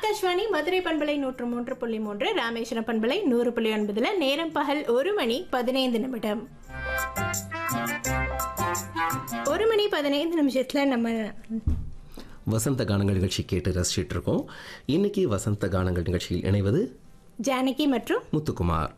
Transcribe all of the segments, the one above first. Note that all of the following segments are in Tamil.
ஆகாஷ்வாணி மதுரை பண்பலை நூற்று மூன்று புள்ளி மூன்று ராமேஸ்வரம் பண்பலை நூறு புள்ளி ஒன்பதுல நேரம் பகல் ஒரு மணி பதினைந்து நிமிடம் ஒரு மணி பதினைந்து நிமிஷத்துல நம்ம வசந்த கானங்கள் நிகழ்ச்சி கேட்டு ரசிச்சிட்டு இருக்கோம் இன்னைக்கு வசந்த கானங்கள் நிகழ்ச்சியில் இணைவது ஜானகி மற்றும் முத்துக்குமார்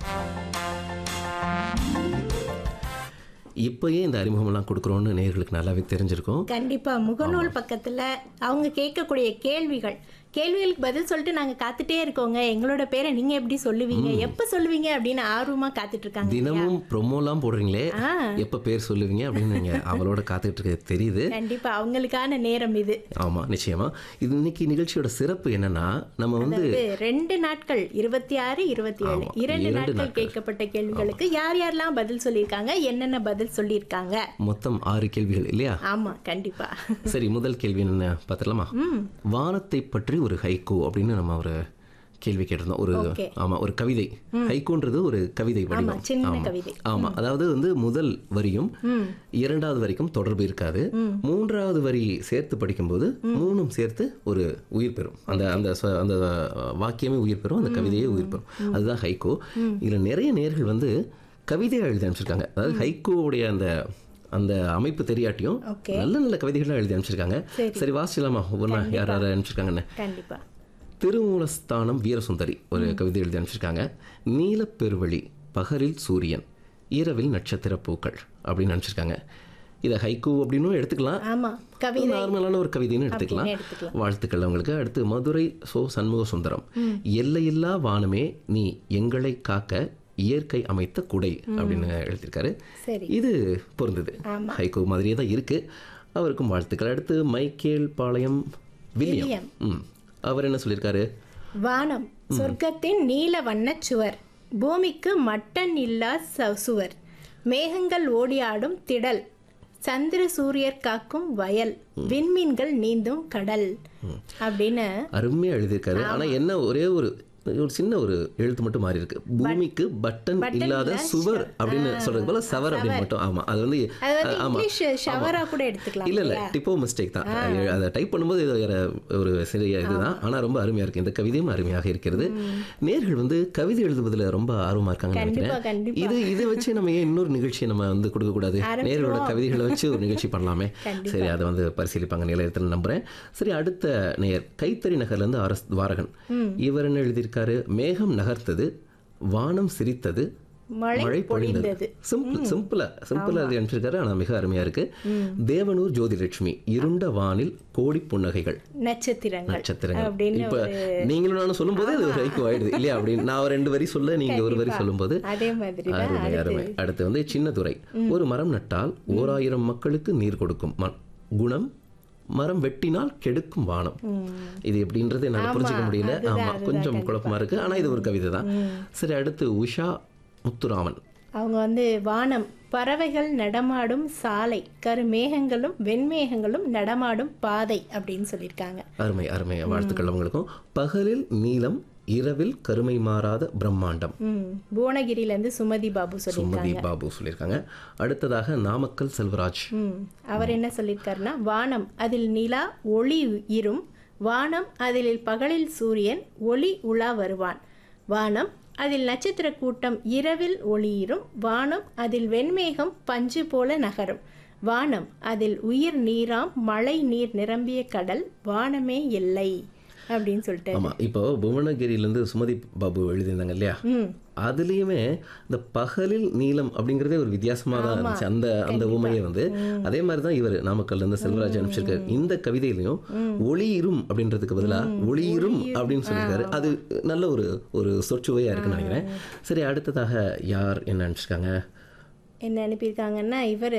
இப்போயே இந்த அறிமுகமெல்லாம் கொடுக்குறோன்னு நேர்களுக்கு நல்லாவே தெரிஞ்சிருக்கும் கண்டிப்பா முகநூல் பக்கத்துல அவங்க கேட்கக்கூடிய கேள்விகள் கேள்விகளுக்கு பதில் சொல்லிட்டு நாங்க காத்துட்டே இருக்கோங்க எங்களோட பேரை நீங்க எப்படி சொல்லுவீங்க எப்ப சொல்லுவீங்க அப்படின்னு ஆர்வமா காத்துட்டு இருக்காங்க தினமும் ப்ரொமோலாம் போடுறீங்களே ஆ. எப்போ பேர் சொல்லுவீங்க அப்படின்னு நீங்கள் அவளோட காத்துக்கிட்டு இருக்கிறது தெரியுது கண்டிப்பா அவங்களுக்கான நேரம் இது ஆமாம் நிச்சயமா இது இன்னைக்கு நிகழ்ச்சியோட சிறப்பு என்னன்னா நம்ம வந்து இது ரெண்டு நாட்கள் இருபத்தி ஆறு இருபத்தி ஏழு ஆமா, இரண்டு இரண்டு நாட்கள் நாட்கள். கேட்கப்பட்ட கேள்விகளுக்கு யார் யாரெல்லாம் பதில் சொல்லியிருக்காங்க என்னென்ன பதில் சொல்லியிருக்காங்க மொத்தம் ஆறு கேள்விகள் இல்லையா ஆமா கண்டிப்பா சரி முதல் கேள்வி என்ன பார்த்துடலாமா வானத்தை பற்றி ஒரு ஹைக்கூ அப்படின்னு நம்ம ஒரு கேள்வி கேட்டிருந்தோம் ஒரு Okay. ஆமா ஒரு கவிதை ஹைக்கூன்றது ஒரு கவிதை வடிவம் சின்ன ஆமா. கவிதை. ஆமா அதாவது வந்து முதல் வரியும் இரண்டாவது வரைக்கும் தொடர்பு இருக்காது மூன்றாவது வரி சேர்த்து படிக்கும்போது மூணும் சேர்த்து ஒரு உயிர் பெறும் அந்த அந்த சொ- அந்த வாக்கியமே உயிர் பெறும் அந்த கவிதையே உயிர் பெறும் அதுதான் ஹைக்கூ இதுல நிறைய நேர்கள் வந்து கவிதை எழுதி அனுப்பிச்சிருக்காங்க அதாவது ஹைக்கூவுடைய அந்த அந்த அமைப்பு தெரியாட்டியும் Okay. நல்ல நல்ல கவிதைகள்லாம் எழுதி அனுப்பிச்சிருக்காங்க சரி. சரி வாசிச்சலாமா ஒவ்வொன்றா யார் யார் அனுப்பிச்சிருக்காங்கன்னு கண்டிப்பா திருமூலஸ்தானம் வீரசுந்தரி ஒரு கவிதை எழுதி அனுப்பிச்சிருக்காங்க நீலப்பெருவழி பகலில் சூரியன் இரவில் நட்சத்திர பூக்கள் அப்படின்னு அனுப்பிச்சிருக்காங்க இதை ஹைக்கூ அப்படின்னும் எடுத்துக்கலாம் ஆமா கவிதை நார்மலான ஒரு கவிதைன்னு எடுத்துக்கலாம் அப்படின்னு எடுத்துக்கலாம். வாழ்த்துக்கள் அவங்களுக்கு அடுத்து மதுரை சோ சண்முக சுந்தரம் எல்லையில்லா வானமே நீ எங்களை காக்க இயற்கை அமைத்த குடை அப்படின்னு எழுதியிருக்காரு சரி இது பொருந்தது ஹைகோ மாதிரியே தான் இருக்கு அவருக்கும் வாழ்த்துக்கள் அடுத்து மைக்கேல் பாளையம் வில்லியம் வில்லியம். ம் அவர் என்ன சொல்லியிருக்காரு வானம் சொர்க்கத்தின் நீல வண்ணச் சுவர் பூமிக்கு மட்டன் இல்லா ச- சுவர் மேகங்கள் ஓடியாடும் திடல் சந்திர சூரியர் காக்கும் வயல் விண்மீன்கள் நீந்தும் கடல் அப்படின்னு அருமையா எழுதியிருக்காரு ஆனா என்ன ஒரே ஒரு ஒரு சின்ன ஒரு எழுத்து மட்டும் மாறி இருக்கு பூமிக்கு பட்டன் இல்லாத சுவர் அப்படின்னு சொல்றது போல சவர் அப்படின்னு மட்டும் ஆமா அது வந்து அது வந்து ஆமா இங்கிலீஷ் ஷவரா கூட எடுத்துக்கலாம் இல்ல இல்ல டிப்போ மிஸ்டேக் தான் அதை டைப் பண்ணும்போது இது வேற ஒரு சிறிய இதுதான் ஆனா ரொம்ப அருமையா இருக்கு இந்த கவிதையும் அருமையாக இருக்கிறது நேர்கள் வந்து கவிதை எழுதுவதுல ரொம்ப ஆர்வமா இருக்காங்கன்னு கண்டிப்பா நினைக்கிறேன் கண்டிப்பா இது இதை வச்சு நம்ம ஏன் இன்னொரு நிகழ்ச்சியை நம்ம வந்து கொடுக்க கூடாது நேர்களோட கவிதைகளை வச்சு ஒரு நிகழ்ச்சி பண்ணலாமே சரி அதை வந்து பரிசீலிப்பாங்க நிலையத்தில் நம்புறேன் சரி அடுத்த நேயர் கைத்தறி நகர்ல இருந்து அரஸ் துவாரகன் இவர் என்ன எழுதியிருக்காரு மேகம் நகர்த்தது வானம் சிரித்தது மழை மழை பொழிந்தது பொழிந்தது சிம்பிள் சிம்பிளா சிம்பிளா எழுதி அனுப்பிச்சிருக்காரு ஆனா மிக அருமையா இருக்கு தேவனூர் ஜோதிலட்சுமி இருண்ட வானில் கோடி புன்னகைகள் நட்சத்திரங்கள் நட்சத்திரங்கள் அப்படின்னு இப்ப நீங்களும் நானும் சொல்லும்போது அது ஒரு ஹைக்கு ஆயிடுது இல்லையா அப்படின்னு நான் ரெண்டு வரி சொல்ல நீங்க ஒரு வரி சொல்லும்போது அதே மாதிரி தான் அருமை அருமை அடுத்து வந்து சின்னதுரை ஒரு மரம் நட்டால் ஓர் ஆயிரம் மக்களுக்கு நீர் கொடுக்கும் ம- குணம் மரம் வெட்டினால் கெடுக்கும் வானம் இது எப்படின்றது என்னால புரிஞ்சுக்க முடியல ஆமா கொஞ்சம் குழப்பமா இருக்கு ஆனா இது ஒரு கவிதை தான் சரி அடுத்து உஷா முத்துராமன் அவங்க வந்து வானம் பறவைகள் நடமாடும் சாலை கருமேகங்களும் வெண்மேகங்களும் நடமாடும் பாதை அப்படின்னு சொல்லியிருக்காங்க அருமை அருமை வாழ்த்துக்கள் அவங்களுக்கும் பகலில் நீலம் இரவில் கருமை மாறாத பிரம்மாண்டம் ம் புவனகிரியிலேருந்து சுமதி பாபு சொல்லியிருக்காங்க சுமதி பாபு சொல்லியிருக்காங்க அடுத்ததாக நாமக்கல் செல்வராஜ் ம் அவர் என்ன சொல்லியிருக்காருன்னா வானம் அதில் நிலா ஒளி இரும் வானம் அதில் பகலில் சூரியன் ஒளி உலா வருவான் வானம் அதில் நட்சத்திர கூட்டம் இரவில் ஒளியிரும் வானம் அதில் வெண்மேகம் பஞ்சு போல நகரும் வானம் அதில் உயிர் நீராம் மழை நீர் நிரம்பிய கடல் வானமே எல்லை அப்படின்னு சொல்லிட்டு ஆமா இப்போ புவனகிரியிலேருந்து சுமதி பாபு எழுதியிருந்தாங்க இல்லையா ம் அதுலேயுமே இந்த பகலில் நீலம் அப்படிங்கிறதே ஒரு வித்தியாசமாக தான் இருந்துச்சு அந்த அந்த உமையை வந்து அதே மாதிரி தான் இவர் நாமக்கல்ல இருந்து செல்வராஜ் அனுப்பிச்சிருக்காரு இந்த கவிதையிலையும் ஒளியிரும் அப்படின்றதுக்கு பதிலா ஒளியிரும் அப்படின்னு சொல்லியிருக்காரு அது நல்ல ஒரு ஒரு சொற்சுவையா இருக்குன்னு நினைக்கிறேன் சரி அடுத்ததாக யார் என்ன அனுப்பிச்சிருக்காங்க என்ன அனுப்பியிருக்காங்கன்னா இவர்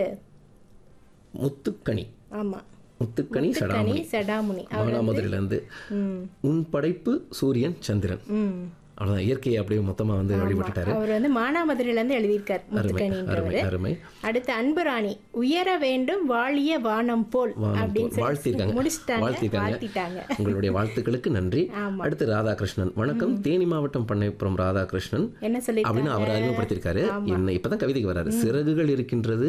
முத்துக்கணி ஆமா முத்துக்கணி கனி சடாமணி சடாமுனி மானாமதுரையிலேருந்து ம் உன் படைப்பு சூரியன் சந்திரன் ம் அவ்வளோதான் இயற்கையை அப்படியே மொத்தமா வந்து வழிபட்டுட்டாரு அவர் வந்து மானாமதுரையில இருந்து எழுதியிருக்கார் அருமை முத்துக்கணின்றவர் அருமை அடுத்து அன்புராணி உயர வேண்டும் வாழிய வானம் போல் வானம் அப்படின்னு போல். சொல்லி வாழ்த்திருக்காங்க. முடிச்சிட்டாங்க வாழ்த்திருக்காங்க. வாழ்த்திட்டாங்க உங்களுடைய வாழ்த்துக்களுக்கு நன்றி ஆமா. அடுத்து ராதாகிருஷ்ணன் வணக்கம் தேனி மாவட்டம் பண்ணைப்புறம் ராதாகிருஷ்ணன் என்ன சொல்லி அப்படின்னு அவர் அறிமுகப்படுத்தியிருக்காரு என்ன இப்பதான் கவிதைக்கு வராரு சிறகுகள் இருக்கின்றது